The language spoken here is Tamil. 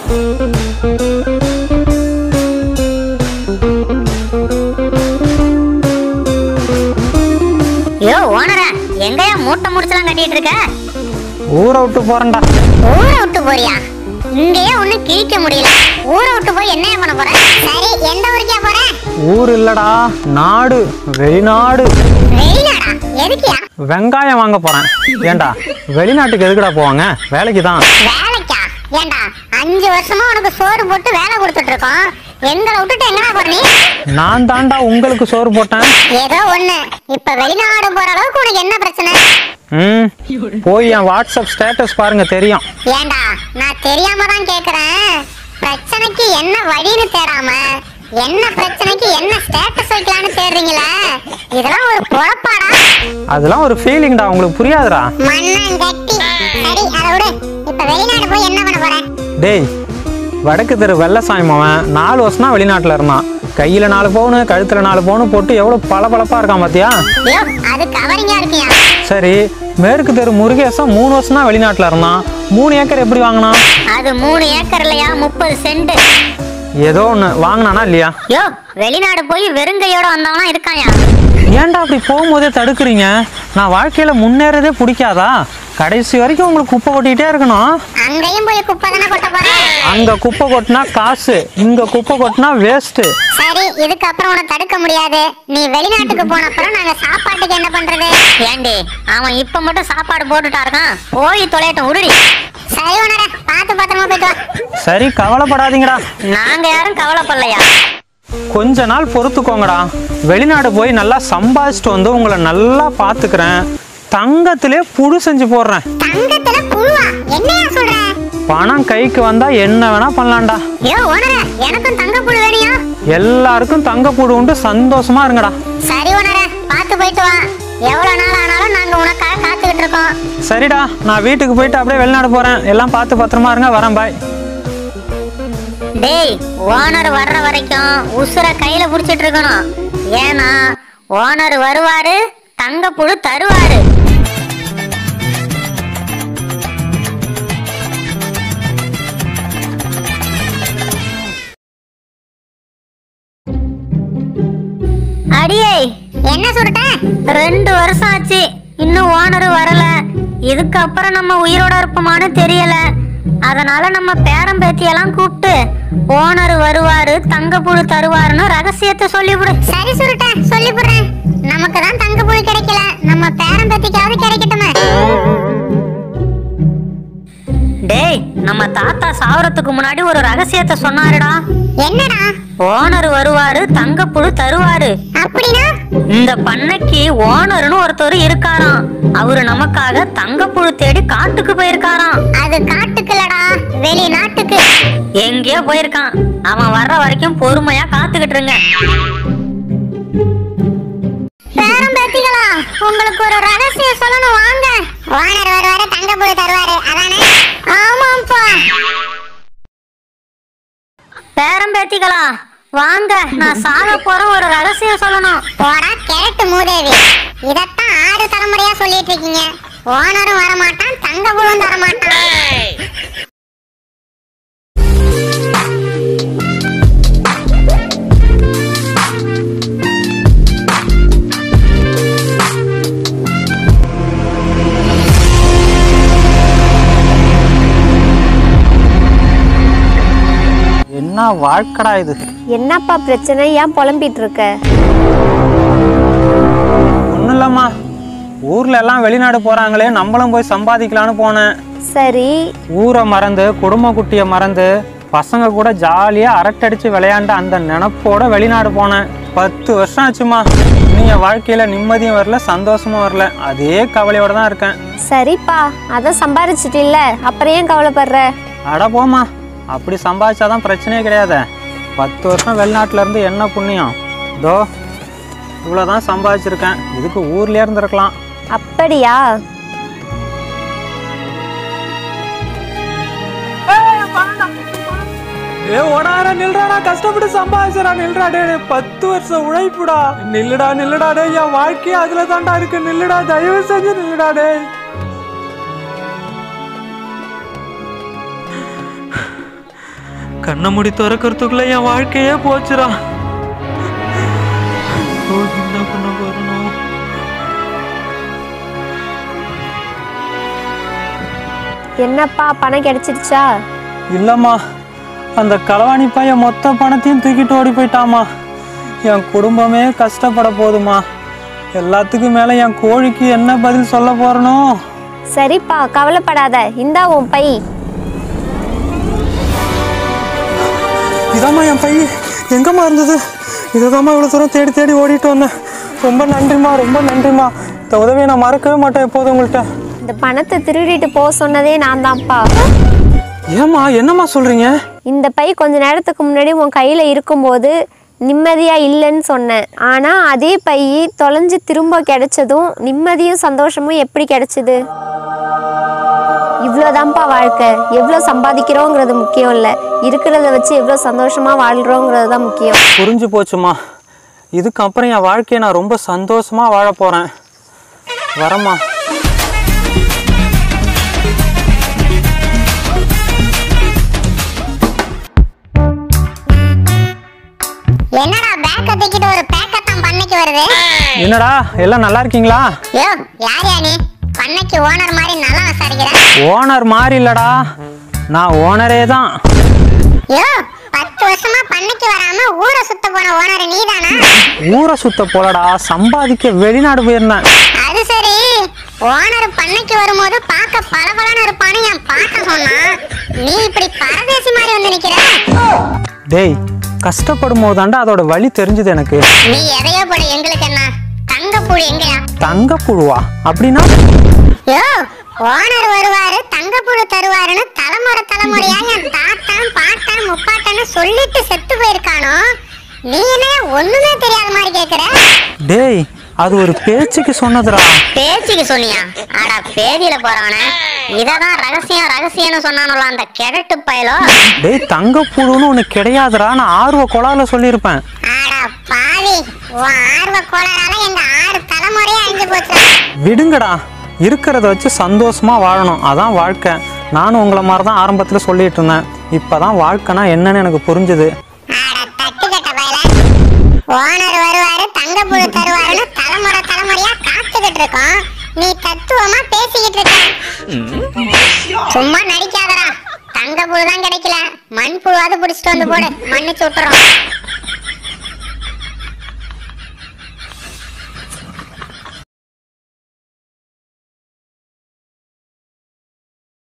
யோ ஓனரா எங்கயா மூட்டை முடிச்செல்லாம் கட்டிட்டு இருக்க ஊரை விட்டு போறேன்டா ஊரை விட்டு போறியா இங்கேயே ஒண்ணும் கிழிக்க முடியல ஊரை விட்டு போய் என்ன பண்ண போற சரி எந்த ஊருக்கே போற ஊர் இல்லடா நாடு வெளிநாடு வெளிநாடா எதுக்கியா வெங்காயம் வாங்க போறேன் ஏன்டா வெளிநாட்டுக்கு எதுக்குடா போவாங்க வேலைக்கு தான் வேலைக்கா ஏண்டா அஞ்சு வருஷமா உனக்கு சோறு போட்டு வேலை கொடுத்துட்டு இருக்கோம் எங்களை விட்டுட்டு எங்கடா போற நீ நான் தாண்டா உங்களுக்கு சோறு போட்டேன் ஏதோ ஒண்ணு இப்ப வெளிநாடு போற அளவுக்கு உனக்கு என்ன பிரச்சனை ம் போய் என் வாட்ஸ்அப் ஸ்டேட்டஸ் பாருங்க தெரியும் ஏண்டா நான் தெரியாம தான் கேக்குறேன் பிரச்சனைக்கு என்ன வழின்னு தேடாம என்ன பிரச்சனைக்கு என்ன ஸ்டேட்டஸ் வைக்கலாம்னு தேடுறீங்களே இதெல்லாம் ஒரு பொழப்பாடா அதெல்லாம் ஒரு ஃபீலிங்டா உங்களுக்கு புரியாதுடா மண்ணங்கட்டி சரி அதை விடு இப்ப வெளிநாடு போய் என்ன பண்ண போற டேய் வடக்கு தெரு வெள்ளசாமி மவன் நாலு வருஷமா வெளிநாட்டில் இருந்தான் கையில் நாலு பவுனு கழுத்தில் நாலு பவுனு போட்டு எவ்வளோ பளபளப்பா இருக்கான் பார்த்தியா ஐயோ அது கவரிங்கா இருக்கியா சரி மேற்கு தெரு முருகேசன் மூணு வருஷம் தான் வெளிநாட்டில் இருந்தான் மூணு ஏக்கர் எப்படி வாங்கினான் அது மூணு ஏக்கர் இல்லையா முப்பது சென்ட் ஏதோ ஒன்று வாங்கினானா இல்லையா யோ வெளிநாடு போய் வெறுங்கையோட வந்தவனா இருக்காயா ஏன்டா அப்படி போகும்போதே தடுக்கிறீங்க நான் வாழ்க்கையில் முன்னேறதே பிடிக்காதா கடைசி வரைக்கும் உங்களுக்கு குப்பை கொட்டிக்கிட்டே இருக்கணும் அங்கேயும் போய் குப்பை தானே கொட்ட போற அங்கே குப்பை கொட்டினா காசு இங்கே குப்பை கொட்டினா வேஸ்ட்டு சரி இதுக்கப்புறம் உன்னை தடுக்க முடியாது நீ வெளிநாட்டுக்கு போன அப்புறம் நாங்க சாப்பாட்டுக்கு என்ன பண்றது ஏண்டி அவன் இப்ப மட்டும் சாப்பாடு போட்டுட்டா இருக்கான் போய் தொலையட்டும் உருடி சரி உணர பார்த்து பத்திரமா போயிட்டு வா சரி கவலைப்படாதீங்கடா நாங்க யாரும் கவலைப்படலையா கொஞ்ச நாள் பொறுத்துக்கோங்கடா வெளிநாடு போய் நல்லா சம்பாதிச்சுட்டு வந்து உங்களை நல்லா பார்த்துக்கிறேன் தங்கத்திலே புழு செஞ்சு போடுறேன் தங்கத்துல புழுவா என்னையா சொல்ற பணம் கைக்கு வந்தா என்ன வேணா பண்ணலாம்டா யோ உணர எனக்கும் தங்க புழு வேணியா எல்லாருக்கும் தங்க புழு உண்டு சந்தோஷமா இருங்கடா சரி உணர பார்த்து போயிட்டு வா எவ்வளவு நாள் ஆனாலும் நாங்க உனக்காக காத்துக்கிட்டு இருக்கோம் சரிடா நான் வீட்டுக்கு போயிட்டு அப்படியே வெளிநாடு போறேன் எல்லாம் பார்த்து பத்திரமா இருங்க வரேன் பாய் டேய் ஓனர் வர்ற வரைக்கும் உசுர கையில புடிச்சிட்டு இருக்கணும் ஏன்னா ஓனர் வருவாரு தங்க புழு தருவாரு அடியே என்ன சொல்லிட்ட ரெண்டு வருஷம் ஆச்சு இன்னும் ஓனர் வரல இதுக்கப்புறம் நம்ம உயிரோட இருப்போமான்னு தெரியல அதனால நம்ம பேரம் பேத்தியெல்லாம் கூப்பிட்டு ஓனர் வருவாரு தங்கப்புழு தருவாருன்னு ரகசியத்தை சொல்லிவிடு சரி சுருட்ட சொல்லிவிடுறேன் நமக்கு தான் தங்கப்புழு கிடைக்கல நம்ம பேரம் பேத்திக்காவது கிடைக்கட்டுமே டேய் நம்ம தாத்தா சாவறதுக்கு முன்னாடி ஒரு ரகசியத்தை சொன்னாருடா என்னடா ஓனர் வருவாரு தங்கப்புழு தருவாரு அப்படின்னா இந்த பண்ணைக்கு ஓனர்னு ஒருத்தர் இருக்காராம் அவரு நமக்காக தங்கப்புழு தேடி காட்டுக்கு போயிருக்காராம் அது காட்டுக்குலடா வெளிநாட்டுக்கு எங்கேயோ போயிருக்கான் அவன் வர்ற வரைக்கும் பொறுமையா காத்துக்கிட்டு இருங்க பேரம் பேத்திகளா உங்களுக்கு ஒரு ரகசியம் சொல்லணும் வாங்க ஓனர் வருவாரு தங்கப்புழு தருவாரு அதானே ஆமாப்பா பேரம் பேத்திகளா வாங்க நான் சாக போற ஒரு ரகசியம் சொல்லணும் போடா கேட்டு மூதேவி இதத்தான் ஆறு தலைமுறையா சொல்லிட்டு இருக்கீங்க ஓனரும் வர மாட்டான் தங்க புழுவும் தர மாட்டான் என்ன வாழ்க்கடா இது என்னப்பா பிரச்சனை ஏன் புலம்பிட்டு இருக்க ஒன்றும் இல்லைம்மா ஊர்ல எல்லாம் வெளிநாடு போறாங்களே நம்மளும் போய் சம்பாதிக்கலான்னு போனேன் சரி ஊரை மறந்து குடும்ப குட்டியை மறந்து பசங்க கூட ஜாலியாக அரட்டடிச்சு விளையாண்ட அந்த நினப்போட வெளிநாடு போனேன் பத்து வருஷம் ஆச்சுமா நீ என் வாழ்க்கையில் நிம்மதியும் வரல சந்தோஷமும் வரல அதே கவலையோட தான் இருக்கேன் சரிப்பா அதான் சம்பாரிச்சிட்டில்ல அப்புறம் ஏன் கவலைப்படுற அட போம்மா அப்படி சம்பாதிச்சாதான் பிரச்சனையே கிடையாது பத்து வருஷம் வெளிநாட்டுல இருந்து என்ன புண்ணியம் இதோ இவ்வளோதான் சம்பாதிச்சிருக்கேன் இதுக்கு ஊர்லயே இருந்திருக்கலாம் அப்படியா ஏ ஓடாரா நில்றாடா கஷ்டப்பட்டு சம்பாதிச்சடா நில்றா டே டேய், பத்து வருஷம் உழைப்புடா நில்லுடா நில்லுடா டே என் வாழ்க்கையே அதுல தான்டா இருக்கு நில்லுடா தயவு செஞ்சு நில்லுடா டே கண்ணை மூடி திறக்கிறதுக்குள்ள என் வாழ்க்கையே போச்சுடா ஓ, என்ன பண்ண போறனோ என்னப்பா பணம் கிடைச்சிருச்சா இல்லம்மா அந்த களவாணி பையன் மொத்த பணத்தையும் தூக்கிட்டு ஓடி போயிட்டாமா என் குடும்பமே கஷ்டப்பட போகுதுமா எல்லாத்துக்கும் மேல என் கோழிக்கு என்ன பதில் சொல்ல போறனோ சரிப்பா கவலைப்படாத இந்தா உன் பை இதாம்மா என் பை எங்கம்மா இருந்தது இதுதாம்மா இவ்வளோ தூரம் தேடி தேடி ஓடிட்டு வந்தேன் ரொம்ப நன்றிம்மா ரொம்ப நன்றிம்மா இந்த உதவியை நான் மறக்கவே மாட்டேன் எப்போதும் உங்கள்கிட்ட இந்த பணத்தை திருடிட்டு போக சொன்னதே நான் தான்ப்பா ஏம்மா என்னம்மா சொல்றீங்க இந்த பை கொஞ்ச நேரத்துக்கு முன்னாடி உன் கையில் இருக்கும்போது நிம்மதியாக இல்லைன்னு சொன்னேன் ஆனால் அதே பை தொலைஞ்சு திரும்ப கிடைச்சதும் நிம்மதியும் சந்தோஷமும் எப்படி கிடைச்சிது இவ்வளோதான்ப்பா வாழ்க்கை எவ்வளோ சம்பாதிக்கிறோங்கிறது முக்கியம் இல்லை இருக்கிறத வச்சு எவ்வளோ சந்தோஷமாக வாழ்கிறோங்கிறது தான் முக்கியம் புரிஞ்சு போச்சுமா இதுக்கப்புறம் என் வாழ்க்கையை நான் ரொம்ப சந்தோஷமா வாழ போறேன் வரம்மா என்னடா பேக்க தூக்கிட்டு ஒரு பேக்கத்தான் பண்ணைக்கு வருது என்னடா எல்லாம் நல்லா இருக்கீங்களா யோ யார் யா நீ பண்ணைக்கு ஓனர் மாதிரி நல்லா விசாரிக்கிற ஓனர் மாறி இல்லடா நான் ஓனரே தான் யோ பத்து வருஷமா பண்ணைக்கு வராம ஊரை சுத்த போன ஓனர் நீதானா ஊரை சுத்த போலடா சம்பாதிக்க வெளிநாடு போயிருந்தேன் அது சரி ஓனர் பண்ணைக்கு வரும்போது பார்க்க பளபளன்னு இருப்பான்னு என் பாட்ட சொன்னா நீ இப்படி பரதேசி மாதிரி வந்து நிக்கிற டேய் கஷ்டப்படும் போதாண்டா அதோட வழி தெரிஞ்சது எனக்கு நீ எதையோ போடு எங்களுக்கு என்ன தங்கப்பூடி எங்கயா தங்கப்புழுவா அப்படின்னா யோ ஓனர் வருவாரு தங்கப்புழு தருவாருன்னு தலைமுறை தலைமுறையா என் தாத்தான் பாட்டன் முப்பாட்டன்னு சொல்லிட்டு செத்து போயிருக்கானோ நீ என்ன ஒண்ணுமே தெரியாத மாதிரி கேக்குற டேய் அது ஒரு பேச்சுக்கு சொன்னதுடா பேச்சுக்கு சொன்னியா ஆடா பேதியில போறவன இததான் ரகசியம் ரகசியம்னு சொன்னானுல அந்த கிழட்டு பயலோ டேய் தங்கப்புழுன்னு ஒன்று கிடையாதுடா நான் ஆர்வ கொலால சொல்லியிருப்பேன் ஆடா பாவி உன் ஆர்வ கோளாறால எங்க ஆறு தலைமுறையே அழிஞ்சு போச்சு விடுங்கடா இருக்கிறத வச்சு சந்தோஷமா வாழணும் அதான் வாழ்க்கை நானும் உங்களை மாதிரி தான் ஆரம்பத்தில் சொல்லிட்டு இருந்தேன் இப்போதான் வாழ்க்கைனா என்னன்னு எனக்கு புரிஞ்சுது ஆடா தட்டு கட்ட பயல ஓனர் வருவாரு தங்கப்புழு தருவாருன்னு தலைமுறை தலைமுறையா காத்துக்கிட்டு இருக்கோம் நீ தத்துவமா பேசிக்கிட்டு இருக்க சும்மா நடிக்காதடா தங்கப்புழு தான் கிடைக்கல மண் புழுவாவது பிடிச்சிட்டு வந்து போடு மன்னிச்சு விட்டுறோம்